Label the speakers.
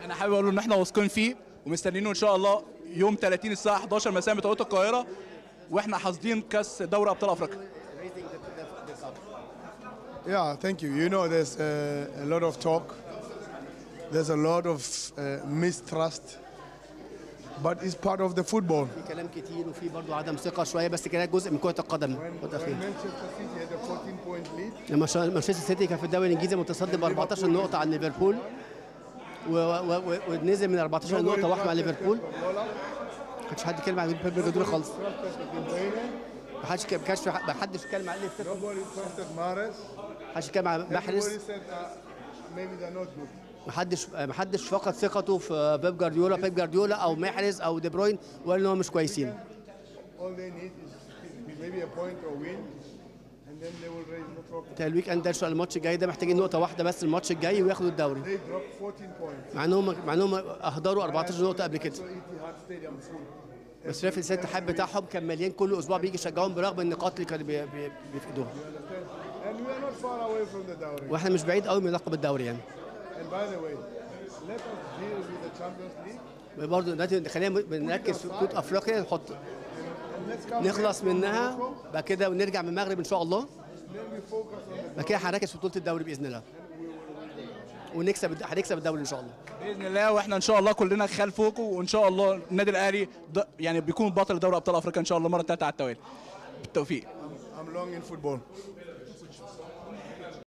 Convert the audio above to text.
Speaker 1: انا حابب اقول له ان احنا واثقين فيه ومستنيينه ان شاء الله يوم 30 الساعه 11 مساء بتوقيت القاهره واحنا حاصدين كاس دوري ابطال افريقيا
Speaker 2: Yeah, thank you. You know, there's uh, a lot of talk, there's a lot of uh, mistrust, but it's part of the football.
Speaker 3: في كلام كتير وفي برضه عدم ثقه شويه بس كده جزء من كره القدم
Speaker 2: When,
Speaker 3: كره
Speaker 2: when
Speaker 3: الأخير.
Speaker 2: Manchester City had a 14 point lead,
Speaker 3: لما شا- مانشستر سيتي كان في الدوري الانجليزي متصدر ب 14 نقطه عن ليفربول و- و- و- ونزل من 14
Speaker 2: nobody
Speaker 3: نقطه واحده مع
Speaker 2: trusted
Speaker 3: ليفربول
Speaker 2: Pep Guardiola,
Speaker 3: ما كانش حد يتكلم عن بيب جوارديولا خالص
Speaker 2: trusted De Bruyne,
Speaker 3: ما حدش ما كانش ما حدش يتكلم عن
Speaker 2: nobody trusted Mahrez.
Speaker 3: ما حدش يتكلم عن
Speaker 2: Everybody
Speaker 3: محرز
Speaker 2: said uh, maybe they're not good.
Speaker 3: ما حدش ما حدش فقد ثقته في بيب جوارديولا بيب جوارديولا او محرز او دي بروين وقال ان هم مش كويسين
Speaker 2: All they need is maybe a point or win, and then they will raise the trophy.
Speaker 3: بتاع الويك اند ده إن شاء الله الماتش الجاي ده محتاجين نقطه واحده بس الماتش الجاي وياخدوا الدوري
Speaker 2: They dropped 14 points.
Speaker 3: مع انهم مع انهم اهدروا 14 نقطه قبل كده
Speaker 2: So Etihad Stadium full.
Speaker 3: بس شايف الست الحب بتاعهم كان مليان كل اسبوع بيجي يشجعهم برغم النقاط اللي كانوا بي- بي- بيفقدوها
Speaker 2: And we are not far away from the dowry.
Speaker 3: واحنا مش بعيد قوي من لقب الدوري يعني
Speaker 2: And by the way, let us deal with the Champions League.
Speaker 3: برضه دلوقتي خلينا بنركز في بطوله افريقيا نحط
Speaker 2: And let's come
Speaker 3: نخلص
Speaker 2: back from
Speaker 3: منها
Speaker 2: Morocco.
Speaker 3: بعد كده ونرجع من المغرب ان شاء الله
Speaker 2: Then we focus on the
Speaker 3: بعد كده هنركز في بطوله الدوري باذن الله ونكسب الد- هنكسب الدوري ان شاء الله
Speaker 1: باذن الله واحنا ان شاء الله كلنا خلفكم وان شاء الله النادي الاهلي ض- يعني بيكون بطل دوري ابطال افريقيا ان شاء الله مره ثالثه على التوالي بالتوفيق
Speaker 2: I'm long in football.